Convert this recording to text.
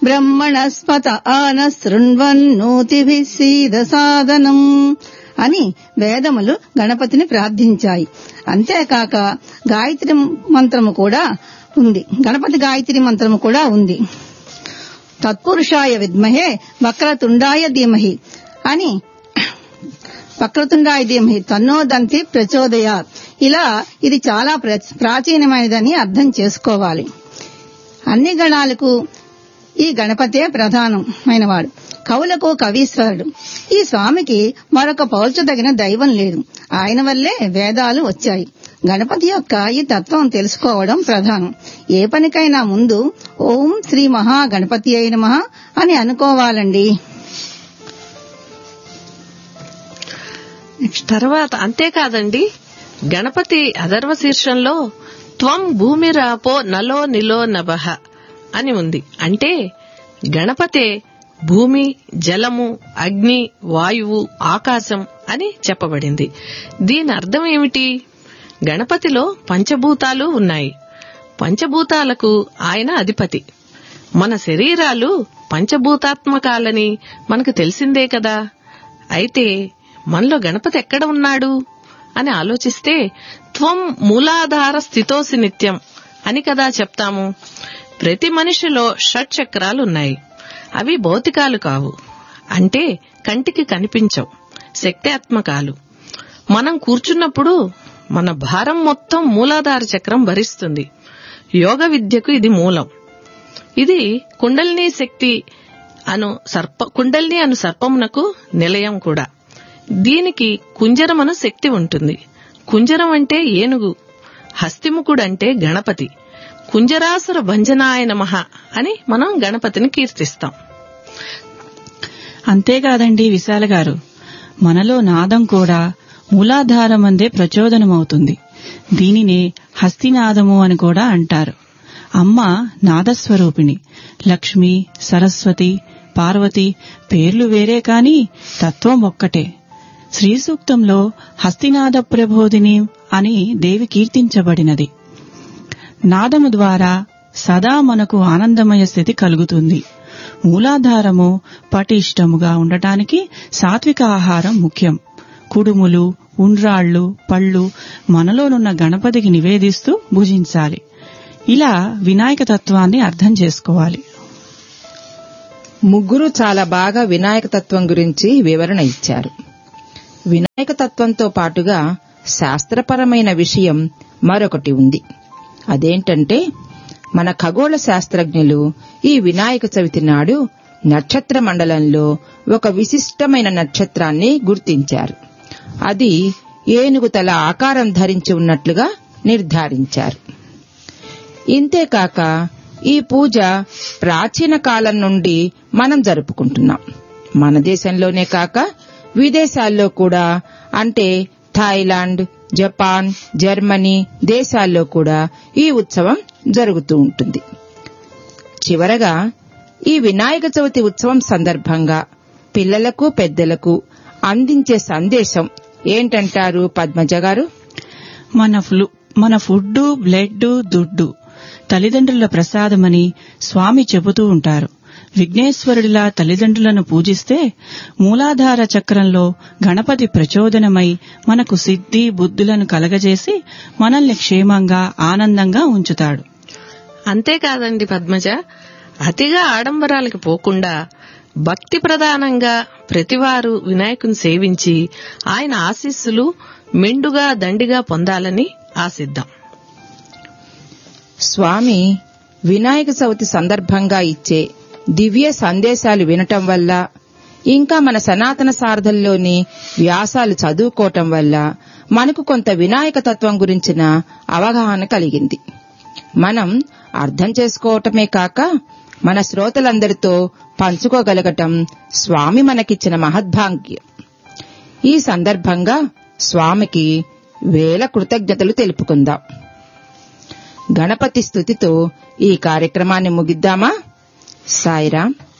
బ్రహ్మణస్పత ఆన శృణ్వన్నోతిభిः సీద సాధనం అని వేదములు గణపతిని ప్రార్థించాయి అంతేకాక గాయత్రి మంత్రము కూడా ఉంది గణపతి గాయత్రి మంత్రము కూడా ఉంది తత్పురుషాయ విద్మహే వక్రతుండాయ ధీమహి అని వక్రతుండాయ ధీమహి తన్నోదంతి ప్రచోదయ ఇలా ఇది చాలా ప్ర- ప్రాచీనమైనదని అర్థం చేసుకోవాలి అన్ని గణాలకు ఈ గణపతే ప్రధానమైనవాడు కవులకు కవీశ్వరుడు ఈ స్వామికి మరొక పోల్చదగిన దైవం లేదు ఆయన వల్లే వేదాలు వచ్చాయి గణపతి యొక్క ఈ తత్వం తెలుసుకోవడం ప్రధానం ఏ పనికైనా ముందు ఓం శ్రీ మహా గణపతి అయిన మహా అని అనుకోవాలండి తర్వాత అంతేకాదండి గణపతి అధర్వ శీర్షంలో త్వం భూమిరాపో నలో నిలో నభః అని ఉంది అంటే గణపతే భూమి జలము అగ్ని వాయువు ఆకాశం అని చెప్పబడింది దీని అర్థం ఏమిటి గణపతిలో పంచభూతాలు ఉన్నాయి పంచభూతాలకు ఆయన అధిపతి మన శరీరాలు పంచభూతాత్మకాలని మనకు తెలిసిందే కదా అయితే మనలో గణపతి ఎక్కడ ఉన్నాడు అని ఆలోచిస్తే త్వం మూలాధార స్థితోసి నిత్యం అని కదా చెప్తాము ప్రతి మనిషిలో షట్ చక్రాలు ఉన్నాయి అవి భౌతికాలు కావు అంటే కంటికి కనిపించవు శక్త్యాత్మకాలు మనం కూర్చున్నప్పుడు మన భారం మొత్తం మూలాధార చక్రం భరిస్తుంది యోగ విద్యకు ఇది మూలం ఇది కుండలిని శక్తి అను సర్ప కుండలిని అను సర్పమునకు నిలయం కూడా దీనికి కుంజరం అను శక్తి ఉంటుంది కుంజరం అంటే ఏనుగు హస్తిముఖుడు అంటే గణపతి కుంజరాసుర భంజనాయ నమః అని మనం గణపతిని కీర్తిస్తాం అంతేకాదండి విశాల గారు మనలో నాదం కూడా మూలాధారమందే ప్రచోదనమవుతుంది దీనినే హస్తినాదము అని కూడా అంటారు అమ్మ నాదస్వరూపిణి లక్ష్మి సరస్వతి పార్వతి పేర్లు వేరే కాని తత్వం ఒక్కటే శ్రీ సూక్తంలో హస్తినాద ప్రబోధిని అని దేవి కీర్తించబడినది నాదము ద్వారా సదా మనకు ఆనందమయ స్థితి కలుగుతుంది మూలాధారము పటిష్టముగా ఉండటానికి సాత్విక ఆహారం ముఖ్యం కుడుములు ఉండ్రాళ్ళు పళ్ళు మనలోనున్న గణపతికి నివేదిస్తూ భుజించాలి ఇలా వినాయక తత్వాన్ని అర్థం చేసుకోవాలి ముగ్గురు చాలా బాగా వినాయక తత్వం గురించి వివరణ ఇచ్చారు వినాయక తత్వంతో పాటుగా శాస్త్రపరమైన విషయం మరొకటి ఉంది అదేంటంటే మన ఖగోళ శాస్త్రజ్ఞులు ఈ వినాయక చవితి నాడు నక్షత్ర మండలంలో ఒక విశిష్టమైన నక్షత్రాన్ని గుర్తించారు అది ఏనుగు తల ఆకారం ధరించి ఉన్నట్లుగా నిర్ధారించారు ఇంతేకాక ఈ పూజ ప్రాచీన కాలం నుండి మనం జరుపుకుంటున్నాం మన దేశంలోనే కాక విదేశాల్లో కూడా అంటే థాయిలాండ్ జపాన్ జర్మనీ దేశాల్లో కూడా ఈ ఉత్సవం జరుగుతూ ఉంటుంది చివరగా ఈ వినాయక చవితి ఉత్సవం సందర్భంగా పిల్లలకు పెద్దలకు అందించే సందేశం ఏంటంటారు పద్మజ గారు మన ఫ్లు మన ఫుడ్ బ్లడ్ దుడ్డు తల్లిదండ్రుల ప్రసాదమని స్వామి చెబుతూ ఉంటారు విఘ్నేశ్వరుడిలా తల్లిదండ్రులను పూజిస్తే మూలాధార చక్రంలో గణపతి ప్రచోదనమై మనకు సిద్ధి బుద్ధులను కలగజేసి మనల్ని క్షేమంగా ఆనందంగా ఉంచుతాడు అంతేకాదండి పద్మజ అతిగా ఆడంబరాలకు పోకుండా భక్తి ప్రధానంగా ప్రతివారు వినాయకుని సేవించి ఆయన ఆశీస్సులు మెండుగా దండిగా పొందాలని ఆశిద్దాం స్వామి వినాయక చవితి సందర్భంగా ఇచ్చే దివ్య సందేశాలు వినటం వల్ల ఇంకా మన సనాతన సారథంలోని వ్యాసాలు చదువుకోవటం వల్ల మనకు కొంత వినాయక తత్వం గురించిన అవగాహన కలిగింది మనం అర్థం చేసుకోవటమే కాక మన శ్రోతలందరితో పంచుకోగలగటం స్వామి మనకిచ్చిన మహద్భాగ్యం ఈ సందర్భంగా స్వామికి వేల కృతజ్ఞతలు తెలుపుకుందాం గణపతి స్థుతితో ఈ కార్యక్రమాన్ని ముగిద్దామా సాయిరాం